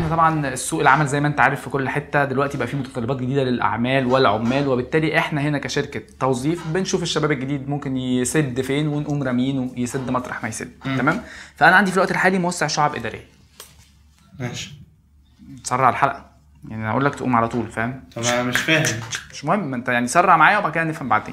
احنا طبعا السوق العمل زي ما انت عارف في كل حته دلوقتي بقى فيه متطلبات جديده للاعمال والعمال وبالتالي احنا هنا كشركه توظيف بنشوف الشباب الجديد ممكن يسد فين ونقوم رامينه يسد مطرح ما يسد تمام فانا عندي في الوقت الحالي موسع شعب اداريه ماشي تسرع الحلقه يعني انا اقول لك تقوم على طول فاهم طب انا مش فاهم مش مهم ما انت يعني سرع معايا وبعد كده نفهم بعدين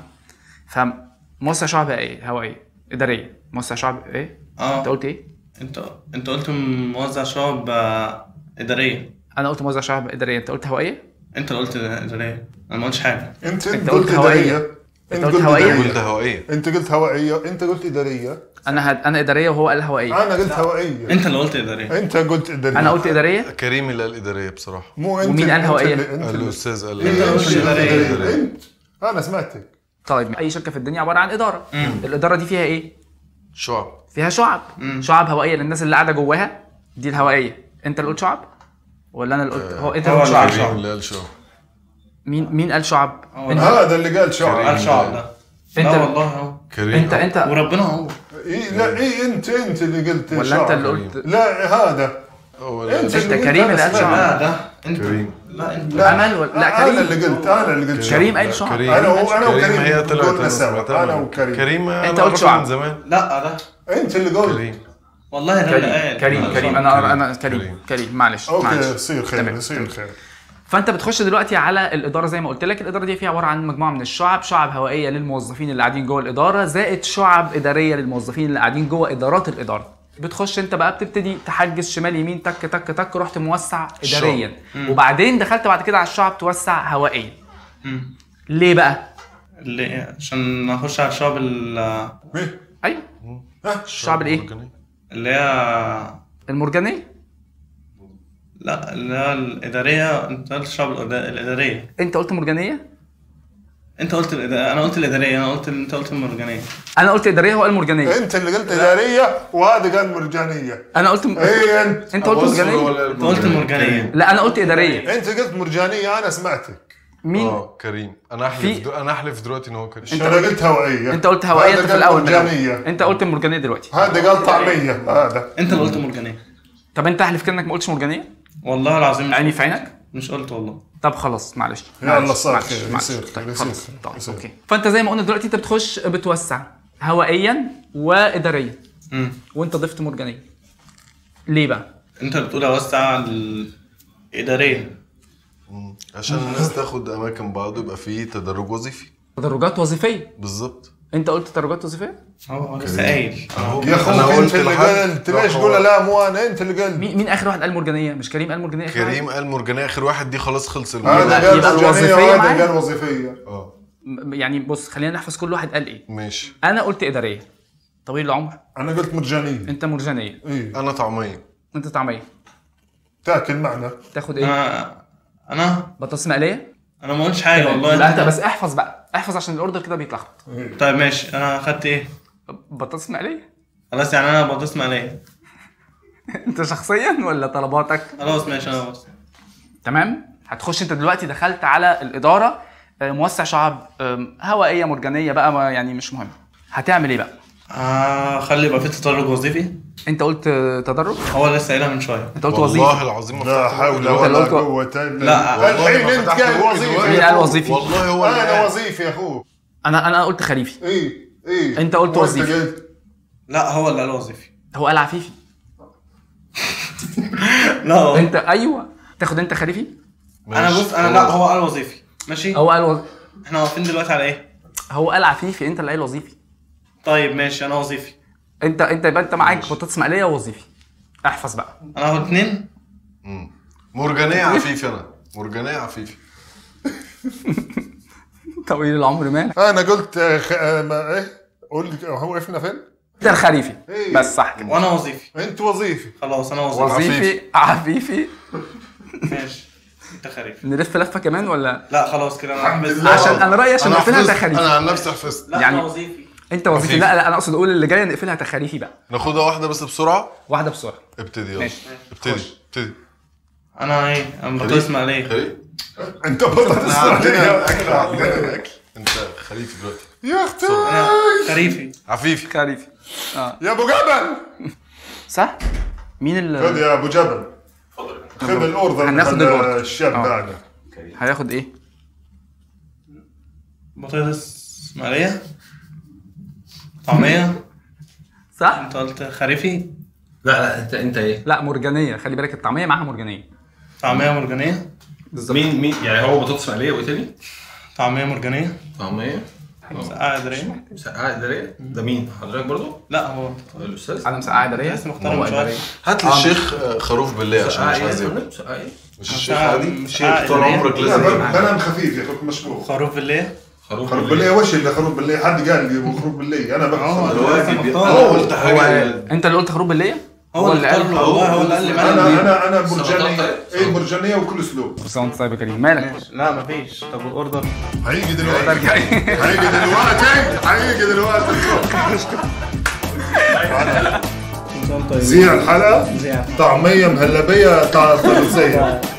فموسع شعب ايه هوائيه اداريه موسع شعب ايه اه انت قلت ايه انت انت قلت موزع شعب آه، اداريه انا قلت موزع شعب اداريه انت قلت هوائيه انت اللي قلت اداريه انا ما قلتش حاجه انت انت انت قلت قلت هوائية. اداريه انت قلت هوائية؟ إدارية. قلت هوائيه انت قلت هوائيه انت قلت اداريه انا هد... انا اداريه وهو قال هوائيه انا قلت هوائيه انت اللي قلت اداريه انت قلت اداريه انا قلت اداريه كريم اللي قال اداريه بصراحه مو انت ومين قال انت هوائية؟ اللي- انت اللي- الاستاذ قال إيه، اللي قلت اللي إدارية. إدارية. انت انا سمعتك طيب اي شركه في الدنيا عباره عن اداره الاداره دي فيها ايه شعب فيها شعب شعب هوائيه للناس اللي قاعده جواها دي الهوائيه انت اللي قلت شعب ولا انا اللي قلت هو انت اللي هو قلت اللي شعب قال كريم اللي قال شعب مين مين قال شعب هو انت هذا اللي قال شعب قال شعب ده انت- لا والله هو كريم انت انت وربنا هو إيه لا ايه انت انت اللي قلت ولا شعب انت اللي قلت لا هذا هو انت اللي انت اللي قلت كريم أنا اللي قال سمعت. شعب. لا ده انت كريم. لا انت لا امل ولا لا انا كريم اللي قلت انا اللي قلت كريم شعب. قال شعب كريم انا و- انا كريم وكريم هي طلعت قلنا انا سوا سمعتها انا منه. وكريم كريم انت أنا قلت أعرفه شعب. من زمان لا ده انت اللي قلت كريم والله ده اللي قال كريم كريم قال كريم شعب. انا انا كريم. كريم كريم معلش اوكي معلش يصير خير تمام. يصير خير فانت بتخش دلوقتي على الاداره زي ما قلت لك الاداره دي فيها عباره عن مجموعه من الشعب شعب هوائيه للموظفين اللي قاعدين جوه الاداره زائد شعب اداريه للموظفين اللي قاعدين جوه ادارات الاداره بتخش انت بقى بتبتدي تحجز شمال يمين تك تك تك رحت موسع اداريا وبعدين دخلت بعد كده على الشعب توسع هوائيا مم. ليه بقى اللي عشان نخش على الشعب ال- مين؟ ايوه الشعب الايه اللي هي المرجانيه لا اللي هي الاداريه انت قلت الشعب الإدا- الاداريه انت قلت مرجانيه انت قلت الإدا... انا قلت الاداريه انا قلت انت قلت المرجانيه انا قلت اداريه هو قال مرجانيه انت اللي قلت اداريه وهذا قال مرجانيه انا قلت م... ايه انت انت قلت مرجانيه انت قلت المرجانيه لا انا قلت اداريه انت قلت مرجانيه انا سمعتك مين اه كريم انا احلف في- دو... انا احلف دلوقتي ان هو كريم انت انا قلت- قلت هوائيه انت قلت هوائيه هذا انت في قال الاول من الأول. مرجانيه انت قلت مرجانيه دلوقتي هذا قال طعميه هذا انت اللي قلت مرجانيه طب انت احلف كده انك ما قلتش مرجانيه والله العظيم مش عيني في عينك مش قلت والله طب خلاص معلش يلا معلش، صار معلش، خير، معلش. يصير طيب خير، يصير خلاص خير، طيب يصير. اوكي فانت زي ما قلنا دلوقتي انت بتخش بتوسع هوائيا واداريا امم وانت ضفت مرجانيه ليه بقى؟ انت بتقول اوسع الاداريه مم. عشان الناس تاخد اماكن بعض يبقى في تدرج وظيفي تدرجات وظيفيه بالظبط انت قلت تدرجات وظيفيه؟ هو هو لسه قايل اهو يا أنا اخوك انت قلت اللي لحد قلت ليش راح قول هو- لا مو انا انت اللي قلت مين مين اخر واحد قال مرجانيه؟ مش كريم قال مرجانيه آخر كريم قال مرجانيه اخر واحد دي خلاص خلص هذا الموضوع يبقى- قال يبقى مرجانيه الوظيفية وهذا معايا؟ قال وظيفيه اه م- يعني بص خلينا نحفظ كل واحد قال ايه ماشي انا قلت اداريه طويل العمر انا قلت مرجانيه انت مرجانيه ايه انا طعميه انت طعميه تاكل معنا تاخد ايه؟ انا انا بطاطس مقليه انا ما قلتش حاجه والله لا انت بس احفظ بقى احفظ عشان الاوردر كده بيتلخبط طيب ماشي انا خدت ايه بطاطس مقليه خلاص يعني انا بطاطس مقليه انت شخصيا ولا طلباتك خلاص ماشي انا بس تمام هتخش انت دلوقتي دخلت على الاداره آه، موسع شعب آم، هوائيه مرجانيه بقى ما يعني مش مهم هتعمل ايه بقى آه خلي يبقى في تدرج وظيفي انت قلت آه، تدرج هو لسه قايلها من شويه انت قلت والله وظيفه العظيم ما لا فتحت حول بقي ولا قلت- قوة الا لا، بالله. والله الحين ما انت فتحت قايل بقي وظيفة دلوقتي. مين يا قال أخوك. وظيفي والله هو اللي انا قال. وظيفي يا اخوك انا انا قلت خليفي ايه ايه أنت قلت وأنت وظيفي. قلت لا هو اللي قال وظيفي هو قال عفيفي لا هو انت ايوه تاخد انت خليفي انا ماشي. بص انا لا هو قال وظيفي ماشي هو قال وظ... احنا واقفين دلوقتي على ايه هو قال عفيفي انت اللي قايل وظيفي طيب ماشي انا وظيفي انت انت يبقى انت معاك بطاطس مقليه ووظيفي احفظ بقى انا هو اتنين مم. مرجانيه عفيفي انا مرجانيه عفيفي طويل العمر مالك انا قلت آه، خ... آه، ما ايه قول هو وقفنا فين؟ انت الخليفي إيه. بس صح كده وانا وظيفي انت وظيفي خلاص انا وظيفي وظيفي عفيفي ماشي انت خريف نلف لفه كمان ولا لا خلاص كده انا حفظت عشان انا رايي عشان انا نقفلها حفظت تخاريفي انا عن نفسي حفظت لا يعني- انا وظيفي انت وظيفي عفيفي. لا لا انا اقصد اقول اللي جايه نقفلها تخاريفي بقى ناخدها واحده بس بسرعه واحده بسرعه ابتدي يلا ماشي. ابتدي خش. ابتدي انا ايه انا بطاطس مقليه خليفي انت بطاطس عندنا مقلية. اكل عندنا اكل انت خليفي دلوقتي يا اختي انا خريفي عفيفي خريفي اه يا ابو جبل صح مين خذ اللي يا ابو جبل اتفضل خذ الاوردر هناخد من الأوردر. الشاب آه. بعده هياخد ايه بطاطس مقلية طعمية صح انت قلت خريفي لا لا انت انت ايه؟ لا مرجانيه خلي بالك الطعميه معاها مرجانيه طعمية مرجانية بالظبط مين مين يعني هو بطاطس مقليه وايه تاني؟ طعمية مرجانية طعميه مسقعة إدارية مسقعه اداريه ده مين؟ حضرتك برضو؟ لا هو الاستاذ على مسقعه اداريه لسه مختار هو من شوية. إدارية. هات لي الشيخ آه، خروف بالله عشان مسقعه مش ايه عايز يا ياكل فندم؟ مسقعه ايه؟ مش الشيخ مسقعة- عادي مسقعة الشيخ طول إدارية. عمرك لا لازم ب- بنام خفيف يا اخوك مشكور خروف بالليل خروف خروف بالله وش اللي خروف بالله حد قال لي هو خروف بالله انا هو بقى دلوقتي مختار. انا قلت هو حاجه انت اللي قلت خروب بالليه هو اللي قال اختار له والله هو اللي قال لي انا مالك انا انا سلطات برجانيه طيب. ايه برجانيه وكل اسلوب بس انت طيب يا كريم مالك لا مفيش طب الاوردر هيجي دلوقتي برجع هيجي دلوقتي هيجي دلوقتي زين الحلقه زين طعميه مهلبيه طعم فلسيه